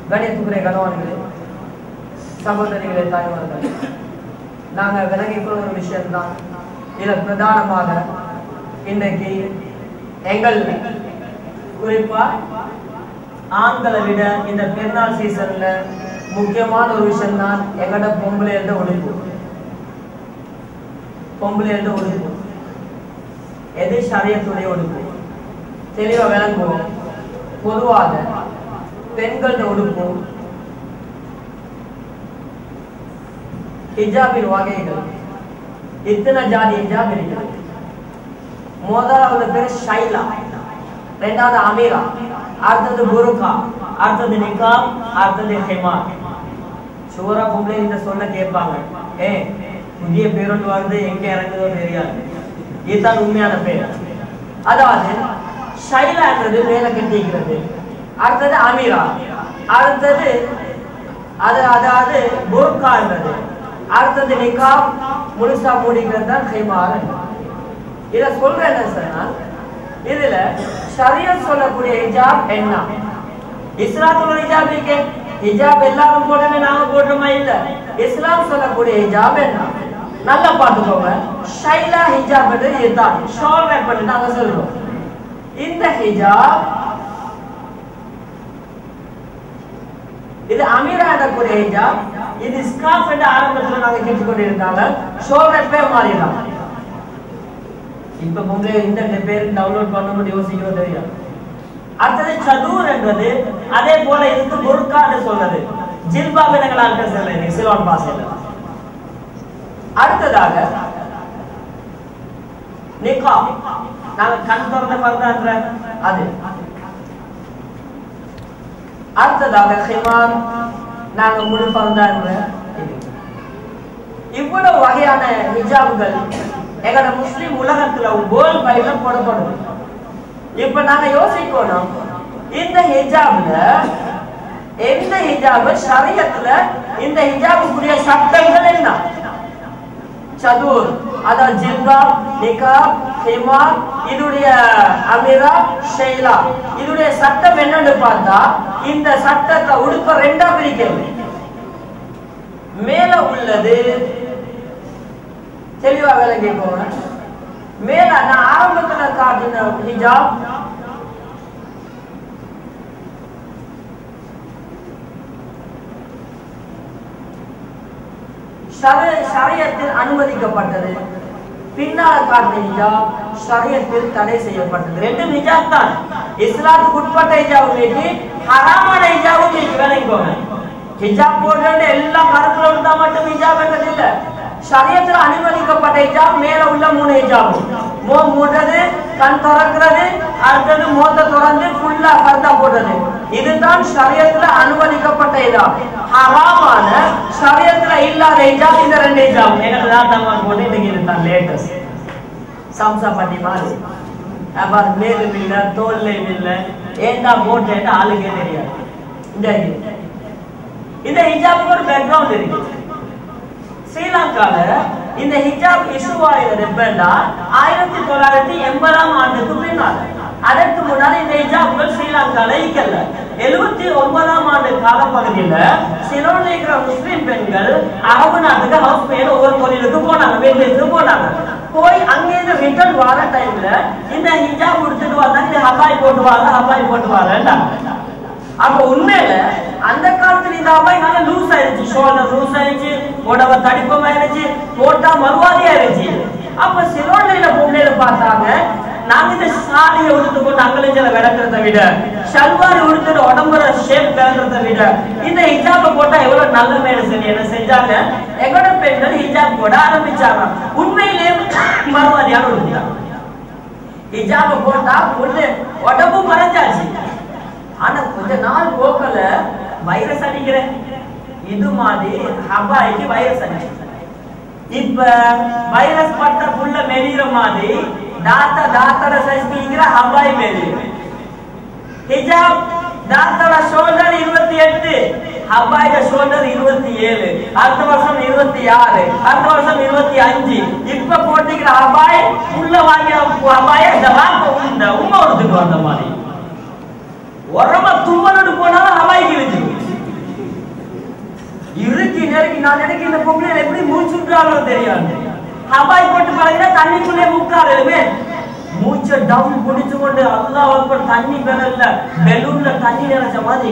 கணியத்துக்குரிய கனவான்களே சகோதரிகளே தாய்மார்களே நாங்க விலகிக்கொள்ள ஒரு விஷயம்தான் இதுல பிரதானமாக இன்னைக்கு எங்கள் குறிப்பா ஆண்களை விட இந்த பெருநாள் சீசன்ல முக்கியமான ஒரு விஷயம் தான் எங்கட பொம்பளையோட உடுப்பு பொம்பளையோட உடுப்பு எது சரியத்துடைய உடுப்பு தெளிவா விளங்குவோம் பொதுவாக பெண்களோட உடுப்பு ஹிஜாபின் வகைகள் இத்தனை ஜாதி ஹிஜாப் இருக்கிறது முதலாவது பேர் ஷைலா ரெண்டாவது அமீரா அடுத்தது புருகா அடுத்தது நிகாப் அடுத்தது ஹிமா சூரா பொம்பளை இந்த சொல்ல கேட்பாங்க ஏ புதிய பேரோட்டு வருது எங்க இறங்குதோ தெரியாது இதுதான் உண்மையான பேர் அதாவது ஷைலான்றது மேல கட்டிக்கிறது அடுத்தது அமீரா அடுத்தது அது அதாவது புர்கான்றது அடுத்தது நிகாப் முழுசா மூடிக்கிறது தான் ஹைமார் இத சொல்றேன் என்ன சொன்னா இதுல ஷரியத் சொல்லக்கூடிய ஹிஜாப் என்ன இஸ்லாத்தோட ஹிஜாப் இருக்கு ஹிஜாப் எல்லாரும் போடணும்னு நாங்க போடுறோமா இல்ல இஸ்லாம் சொல்லக்கூடிய ஹிஜாப் என்ன நல்லா பாத்துக்கோங்க ஷைலா ஹிஜாப் இதுதான் ஷால் ரேப் பண்ணி நாங்க சொல்றோம் இந்த ஹிஜாப் இது அமீரா எனக்கூடிய ஹிஜாப் இது ஸ்கார்ஃப் என்ற ஆரம்பத்துல நாங்க கேட்டுக்கொண்டிருக்காங்க ஷோல் ரேப்பே மாறிடலாம் இப்ப பொம்பளை இந்த பேர் டவுன்லோட் பண்ணணும்னு யோசிக்கவும் தெரியாது அடுத்தது சதூர் என்றது அதே போல இதுக்கு புர்கான்னு சொல்றது ஜில்பாப் எனங்களால் சொல்ல சிலோன் பாசையில் அடுத்ததாக நிகா நாங்க கண் திறந்த பர்தான்ற அது அடுத்ததாக ஹிமான் நாங்க முழு பர்தான்ற இது இவ்வளவு வகையான ஹிஜாப்கள் எங்களோட முஸ்லிம் உலகத்துல வேர்ல்ட் வைட்ல போடப்படுது இப்ப நாங்க யோசிக்கணும் இந்த ஹிஜாப்ல எந்த ஹிஜாப் ஷரியத்துல இந்த ஹிஜாபுக்குரிய சட்டங்கள் என்ன சதுர் அதாவது ஜில்பாப் நிகாப் ஹிமார் இதுடைய அமீரா ஷெய்லா இதுடைய சட்டம் என்னன்னு பார்த்தா இந்த சட்டத்தை உடுப்ப ரெண்டா பிரிக்கிறது மேல உள்ளது தெளிவா வேலை கேட்போங்க மேல நான் ஆரம்பத்துல காட்டின ஹிஜாப் ஷரியத்தில் அனுமதிக்கப்பட்டது பின்னால் காட்டின ஹிஜாப் ஷரியத்தில் தடை செய்யப்பட்டது ரெண்டு ஹிஜாப் தான் இஸ்லாத்துக்கு உட்பட்ட ஹிஜாபும் இருக்கு ஹராமான ஹிஜாபும் இருக்கு விளங்கிக்கோங்க ஹிஜாப் போடுறது எல்லாம் கருத்துல இருந்தா மட்டும் ஹிஜாப் என்றது இல்ல ஷரியத்துல அனுமதிக்கப்பட்ட ஹிஜாப் மேல உள்ள மூணு ஹிஜாப் மோ மூடுறது கண் திறக்கிறது அடுத்தது மோத்த திறந்து ஃபுல்லா பர்தா போடுறது இதுதான் ஷரியத்துல அனுமதிக்கப்பட்ட ஹிஜாப் ஹராமான ஷரியத்துல இல்லாத ஹிஜாப் இந்த ரெண்டு ஹிஜாப் எங்க தாத்தா போட்டு இன்னைக்கு இதுதான் லேட்டஸ்ட் சம்சா பட்டி மாதிரி அப்புறம் மேலும் இல்ல தோல்லையும் இல்ல ஏண்டா போட்டேன்னு ஆளுக்கே தெரியாது இந்த இது. இந்த ஹிஜாபுக்கு ஒரு பேக்ரவுண்ட் இருக்கு ஸ்ரீலங்கால இந்த ஹிஜாப் இஷ்யூ ஆகிறது எப்படா ஆயிரத்தி தொள்ளாயிரத்தி எண்பதாம் ஆண்டுக்கு பின்னால் அதற்கு முன்னாடி இந்த ஹிஜாப்கள் ஸ்ரீலங்கால இருக்கல எழுபத்தி ஒன்பதாம் ஆண்டு காலப்பகுதியில சிலோன்ல இருக்கிற முஸ்லிம் பெண்கள் அரபு நாட்டுக்கு ஹவுஸ் மேல ஒவ்வொரு தொழிலுக்கு போனாங்க வெளியிட்டு போனாங்க போய் அங்கிருந்து ரிட்டர்ன் வர டைம்ல இந்த ஹிஜாப் உடுத்துட்டு வந்தாங்க இந்த ஹபாய் போட்டு வாங்க ஹபாய் போட்டு வாங்க அப்ப உண்மையில அந்த காலத்துல இந்த அம்மாய் நல்லா லூஸ் ஆயிருச்சு ஷோல்டர் லூஸ் ஆயிருச்சு உடம்ப தடிப்பமாயிருச்சு போட்டா மறுவாதியா இருந்துச்சு அப்ப சிலோண்டையில பொம்பளையில பார்த்தாங்க நாங்க இந்த சாரியை உடுத்து போட்டு அங்கலஞ்சல விளக்குறத விட ஷல்வாரி உடுத்துட்டு உடம்புற ஷேப் விளக்குறத விட இந்த ஹிஜாப போட்டா எவ்வளவு நல்ல மேல சரி என்ன செஞ்சாங்க எங்களோட பெண்கள் ஹிஜாப் போட ஆரம்பிச்சாங்க உண்மையிலேயே மறுவாதியான உடுத்தாங்க ஹிஜாப போட்டா பொண்ணு உடம்பு மறைஞ்சாச்சு ஆனா கொஞ்ச நாள் போக்கல வைரஸ் அடிக்கிறேன் இது மாதிரி ஹபாய்க்கு வைரஸ் அடிச்சு இப்ப வைரஸ் பட்ட புள்ள மெலிகிற மாதிரி தாத்தா தாத்தோட சைஸ்கிற ஹபாய் மெலியும் ஹிஜாப் தாத்தோட ஷோல்டர் இருபத்தி எட்டு ஹபாயோட ஷோல்டர் இருபத்தி ஏழு அடுத்த வருஷம் இருபத்தி ஆறு அடுத்த வருஷம் இருபத்தி அஞ்சு இப்ப போட்டிக்கிற ஹபாய் உள்ள வாங்கின ஹபாய இந்த வாப்ப இந்த உண்மை ஒருத்துக்கு வந்த மாதிரி உரம தும்மலோடு போனாலும் ஹவாய்க்கு வச்சிருக்கு ஹபாய் போட்டு பழகினா தண்ணிக்குள்ளே முக்காலுமே மூச்சை டம் பிடிச்சு கொண்டு அல்லாஹ் அக்பர் தண்ணி பெறல பெலூன்ல தண்ணி நிறைச்ச மாதிரி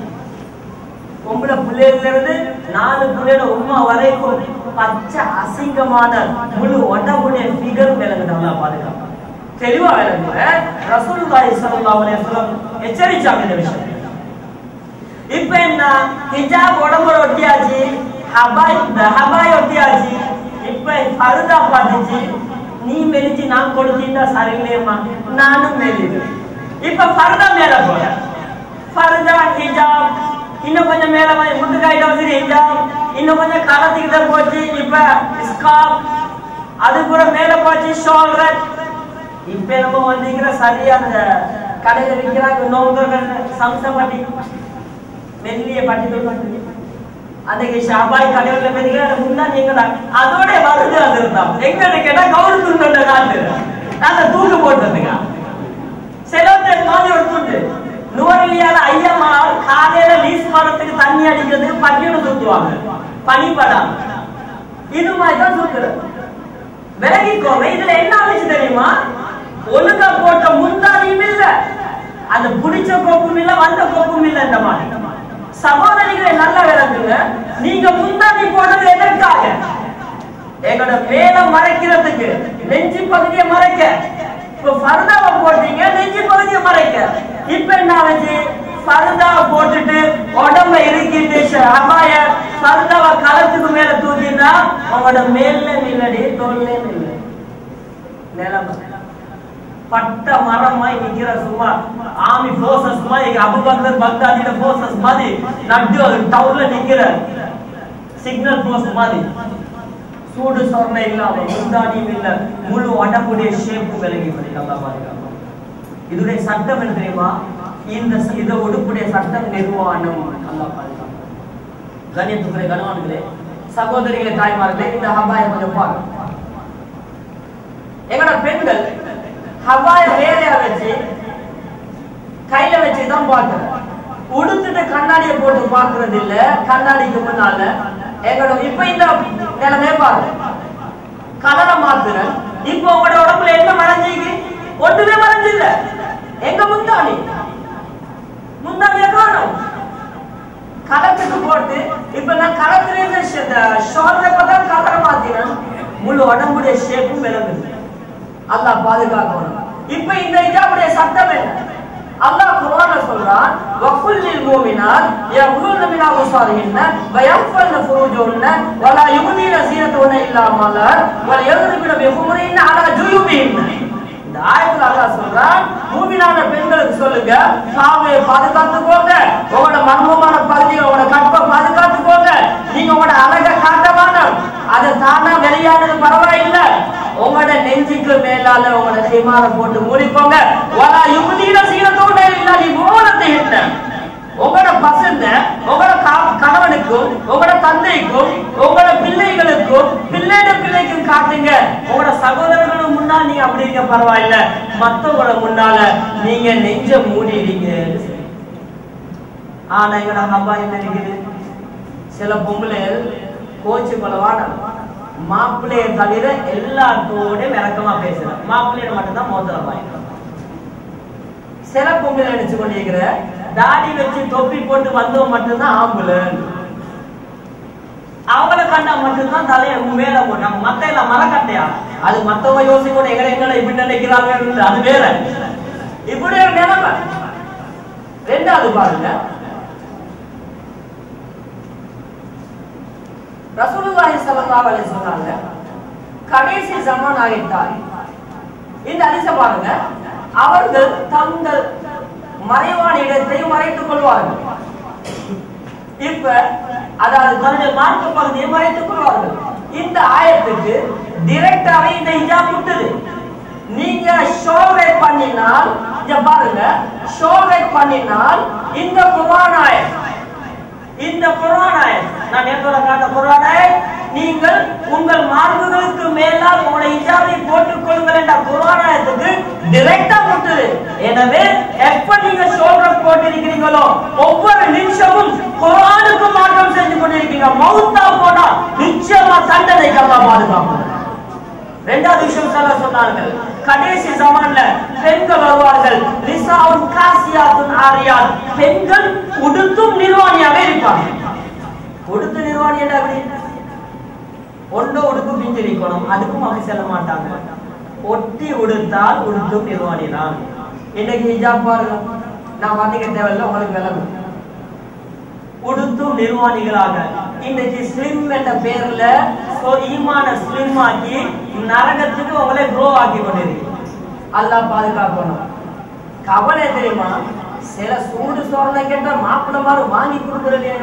பொம்பளை பிள்ளையில இருந்து நாலு பிள்ளையோட உமா வரைக்கும் பச்சை அசிங்கமான முழு உடம்புடைய ஃபிகர் விளங்குது அல்லாஹ் பாதுகாப்பு தெளிவா விளங்குற ரசூலுல்லாஹி ஸல்லல்லாஹு அலைஹி வஸல்லம் எச்சரிச்சாங்க இந்த விஷயம் இப்ப என்ன ஹிஜாப் உடம்புல ஒட்டியாச்சு ஹபாய் ஹபாய் ஒட்டியாச்சு இப்ப பருதா பாத்துச்சு நீ மெலிச்சு நான் கொடுத்தீங்கன்னா சரியில்லையம்மா நானும் மெலிது இப்ப பருதா மேல போற பருதா ஹிஜாப் இன்னும் கொஞ்சம் மேல போய் முட்டுக்காயிட்ட வந்து ஹிஜாப் இன்னும் கொஞ்சம் காலத்துக்கிட்ட போச்சு இப்ப ஸ்காப் அது கூட மேல போச்சு ஷோல்டர் இப்ப நம்ம வந்தீங்கிற சரியா அந்த கடையில விற்கிறாங்க நோங்க சம்சம் மெல்லிய பட்டி தொழில் அன்னைக்கு ஷாபாய் கடையில மெல்லிய முன்னாடி எங்கடா அதோட வருது அது இருந்தா எங்க கேட்டா கவுரு துண்டு நாட்டு அந்த தூக்கு போட்டதுங்க செலவு மாதிரி ஒரு துண்டு நுவரெலியால ஐயம்மா காலையில லீஸ் மரத்துக்கு தண்ணி அடிக்கிறது பட்டியோட சுத்துவாங்க பனிப்படாம இது மாதிரி தான் சுத்துறது விலகிக்கோங்க இதுல என்ன ஆச்சு தெரியுமா ஒழுங்கா போட்ட முந்தானியும் இல்ல அந்த புடிச்ச கோப்பும் இல்ல வந்த கோப்பும் இல்ல இந்த மாதிரி சகோதரிகளை நல்லா விளக்குங்க நீங்க முந்தானி போட்டது எதற்காக எங்களோட மேல மறைக்கிறதுக்கு நெஞ்சு பகுதியை மறைக்க இப்ப ஃபர்தாவை போட்டீங்க நெஞ்சு பகுதியை மறைக்க இப்ப என்ன ஆச்சு ஃபர்தாவை போட்டுட்டு உடம்ப இறுக்கிட்டு அபாய ஃபர்தாவை களத்துக்கு மேல தூக்கிட்டா உங்களோட மேல்ல நில்லடி தோல்ல நில்ல நிலைமை பட்ட மரமாய் நிக்கிற சும்மா ஆமி போர்சஸ் மாதிரி அபுபக்கர் பக்தாதியோட போர்சஸ் மாதிரி நட்டு டவுன்ல நிக்கிற சிக்னல் போஸ்ட் மாதிரி சூடு சொர்ண இல்லாம முந்தாடியும் இல்ல முழு உடம்புடைய ஷேப்பு விலகி நல்லா பாருங்க இதுடைய சட்டம் என்ன தெரியுமா இந்த ச- இத உடுப்புடைய சட்டம் நிர்வாணம் நல்லா பாருங்க கண்ணியத்துக்குரிய கணவான்களே சகோதரிகளே தாய்மார்களே இந்த ஹபாய கொஞ்சம் பாருங்க எங்களோட பெண்கள் ஹவாய வேலையா வச்சு கையில வச்சு தான் பாக்குறோம் உடுத்துட்டு கண்ணாடியை போட்டு பாக்குறது இல்ல கண்ணாடிக்கு முன்னால எங்களோட இப்ப இந்த நிலைமைய பாருங்க கலரை மாத்துறேன் இப்ப உங்களோட உடம்புல என்ன மறைஞ்சிக்கு ஒண்ணுமே மறைஞ்சில்ல எங்க முந்தாணி முந்தாணிய காணும் களத்துக்கு போட்டு இப்ப நான் களத்துல இருந்து ஷோல்டரை பார்த்தா கலரை மாத்தினேன் முழு உடம்புடைய ஷேப்பும் விளங்குது அல்லாஹ் பாதுகாக்கணும் இப்ப இந்த இஜாபுடைய சட்டம் என்ன அல்லாஹ் குர்ஆன்ல சொல்றான் வகுல்லில் மூமினாத் யகுல்ன மின் அபசாரிஹின்ன வயஃபல்ன ஃபுரூஜுஹுன்ன வலா யுபதீன ஸீனத்துஹுன்ன இல்லா மலர் வல யضربن بخمرهن على جيوبهن இந்த ஆயத்துல அல்லாஹ் சொல்றான் மூமினான பெண்களுக்கு சொல்லுங்க சாவையை பாதுகாத்துக்கோங்க உங்களோட மர்மமான பகுதியை உங்களோட கற்பை பாதுகாத்துக்கோங்க நீங்க உங்களோட அழகை காட்ட வேண்டாம் அதை தானா வெளியானது பரவாயில்லை உங்களோட நெஞ்சுக்கு மேலால உங்களோட சிமார போட்டு மூடிக்கோங்க வலா யுபதீன சீனத்தோட இல்ல நீ மூலத்தை என்ன உங்களோட பசங்க உங்களோட கா- கணவனுக்கும் உங்களோட தந்தைக்கும் உங்களோட பிள்ளைகளுக்கும் பிள்ளைட பிள்ளைக்கும் காட்டுங்க உங்களோட சகோதரர்களும் முன்னால் நீங்க அப்படி இருக்க பரவாயில்ல மத்தவங்கள முன்னால நீங்க நெஞ்ச மூடிடுங்க ஆனா எங்கட அப்பா என்ன இருக்குது சில பொம்பளை கோச்சு கொலவான மாப்பிள்ளைய தவிர எல்லாத்தோட விளக்கமா பேசுறேன் மாப்பிள்ளைய மட்டும்தான் மோதிர வாங்கிக்கிறோம் சில பொம்பளை நினைச்சு கொண்டிருக்கிற தாடி வச்சு தொப்பி போட்டு வந்தவன் மட்டும்தான் ஆம்பளை அவங்கள கண்டா மட்டும்தான் தலைய மேல போட்டாங்க மத்த எல்லாம் மரக்கட்டையா அது மத்தவங்க யோசிக்கணும் எங்கட எங்கட இப்படி நினைக்கிறாங்க அது வேற இப்படி ஒரு நிலைமை ரெண்டாவது பாருங்க ரசூலுல்லாஹி ஸல்லல்லாஹு அலைஹி சொன்னாங்க கடைசி ஜமான் ஆகிட்டார் இந்த ஹதீஸ பாருங்க அவர்கள் தங்கள் மறைவான இடத்தை மறைத்துக் கொள்வார்கள் இப்ப அதாவது தன்னுடைய மார்க்க பகுதியை மறைத்துக் கொள்வார்கள் இந்த ஆயத்துக்கு டிரெக்டாவே இந்த ஹிஜாப் விட்டுது நீங்க ஷோவேட் பண்ணினால் இங்க பாருங்க ஷோவேட் பண்ணினால் இந்த குர்ஆன் ஆயத் இந்த குர்ஆன் ஆயத் நான் நேத்தோட காட்ட குர்ஆன் ஆயத் நீங்கள் உங்கள் மார்புகளுக்கு மேலால் உங்களுடைய ஹிஜாபை போட்டுக் கொள்ளுங்கள் என்ற குர்ஆன் ஆயத்துக்கு டைரக்டா விட்டுது எனவே எப்ப நீங்க ஷோல்டர் போட்டிருக்கிறீங்களோ ஒவ்வொரு நிமிஷமும் குர்ஆனுக்கு மாற்றம் செஞ்சு கொண்டிருக்கீங்க மௌத்தா போனா நிச்சயமா தண்டனைக்கு அல்லாஹ் பாதுகாக்கும் ரெண்டாவது விஷயம் சொல்ல சொன்னார்கள் கடைசி ஜமான்ல பெண்கள் வருவார்கள் லிசாவுன் காசியாத்துன் ஆரியாத் பெண்கள் உடுத்தும் நிர்வாணியாக இருப்பாங்க உடுத்து நிர்வாணி என்ன அப்படி ஒன்றோ உடுப்பு பிஞ்சிருக்கணும் அதுக்கும் அவங்க செல்ல மாட்டாங்க ஒட்டி உடுத்தால் உடுத்தும் நிர்வாணி தான் இன்னைக்கு ஹிஜாப் பாருங்க நான் வர்ணிக்க தேவையில்லை உங்களுக்கு விளங்கும் உடுத்தும் நிர்வாணிகளாக இன்னைக்கு ஸ்லிம் என்ற பேர்ல so ஈமான ஸ்லிம் ஆக்கி நரகத்துக்கு உங்களை க்ரோ ஆக்கி கொண்டிருக்கு அல்லாஹ் பாதுகாக்கணும் கவலை தெரியுமா சில சூடு சோழனை கேட்டா மாப்பிள்ள மாதிரி வாங்கி கொடுக்குறது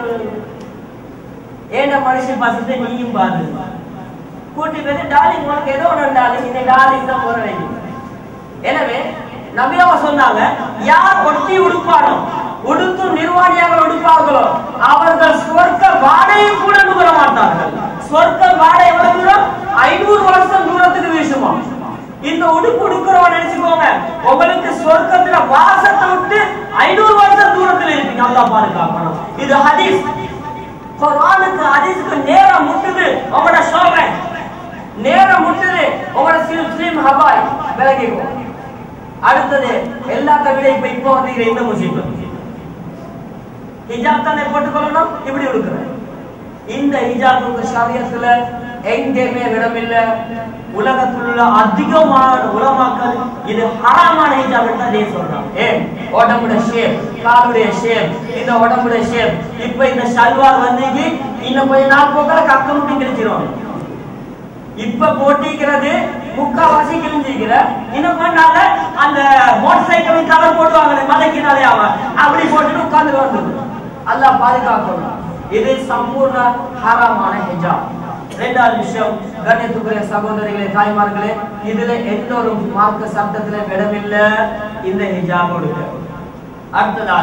ஏண்ட மனுஷன் பசத்தை நீயும் பாரு கூட்டி போய் டார்லிங் உனக்கு ஏதோ ஒன்று டார்லிங் இந்த டார்லிங் தான் போற வைக்கும் எனவே நபியாவ சொன்னாங்க யார் ஒட்டி உடுப்பானோ உடுத்தும் நிர்வாணியாக உடுப்பார்களோ அவர்கள் சொர்க்க வாடையை கூட நுகர மாட்டார்கள் சொர்க்க வாடை எவ்வளவு தூரம் ஐநூறு வருஷம் தூரத்துக்கு வீசுமா இந்த உடுப்பு உடுக்கிறவன் நினைச்சுக்கோங்க உங்களுக்கு சொர்க்கத்துல வாசத்தை விட்டு ஐநூறு வருஷம் தூரத்துல இருப்பீங்க அல்லா பாதுகாக்கணும் இது ஹதீஸ் குர்ஆனுக்கு ஹதீஸுக்கு நேரம் முட்டுது உங்களோட சொல்றேன் நேரம் முட்டுது உங்களோட ஸ்லீம் ஸ்லீம் ஹபாய் விலகிக்கோ அடுத்தது எல்லாத்த விட இப்ப இப்ப வந்து இந்த முசீபத் ஹிஜாப் தானே போட்டுக்கொள்ளணும் இப்படி கொடுக்குறேன் இந்த ஹிஜாபுக்கு ஷரியத்துல எங்கேயுமே இடமில்ல உலகத்தில் உள்ள அதிகமான உலமாக்கள் இது ஹராமான ஹிஜாப் தான் நீ சொல்றாங்க ஏன் உடம்புட ஷேப் காலுடைய ஷேப் இந்த உடம்புட ஷேப் இப்ப இந்த ஷல்வார் வந்து இன்னும் கொஞ்ச நாள் போக்கல கக்க முட்டி கிழிச்சிரும் இப்ப போட்டிக்கிறது முக்காவாசி கிழிஞ்சிருக்கிற இன்னும் கொஞ்ச நாள்ல அந்த மோட்டார் சைக்கிளின் கவர் போடுவாங்க மலைக்கினாலே அவன் அப்படி போட்டுட்டு உட்கார்ந்து வந்து அல்லாஹ் பாதுகாக்கணும் இது சம்பூர்ண ஹராமான ஹிஜாப் இரண்டாவது விஷயம் கண்ணியத்துக்குரிய சகோதரிகளே தாய்மார்களே இதுல எந்த ஒரு மார்க்க சட்டத்துல விடமில்ல இந்த ஹிஜாப் கொடுக்க அடுத்ததாக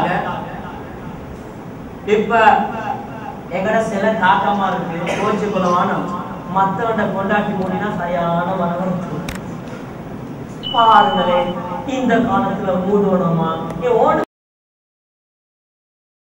இப்ப எங்கட சில தாக்கமா இருக்கு கோச்சு குலமான மத்தவண்ட கொண்டாட்டி மூடினா சரியான வரவழைச்சு பாருங்களேன் இந்த காலத்துல மூடணுமா நீ ஓடு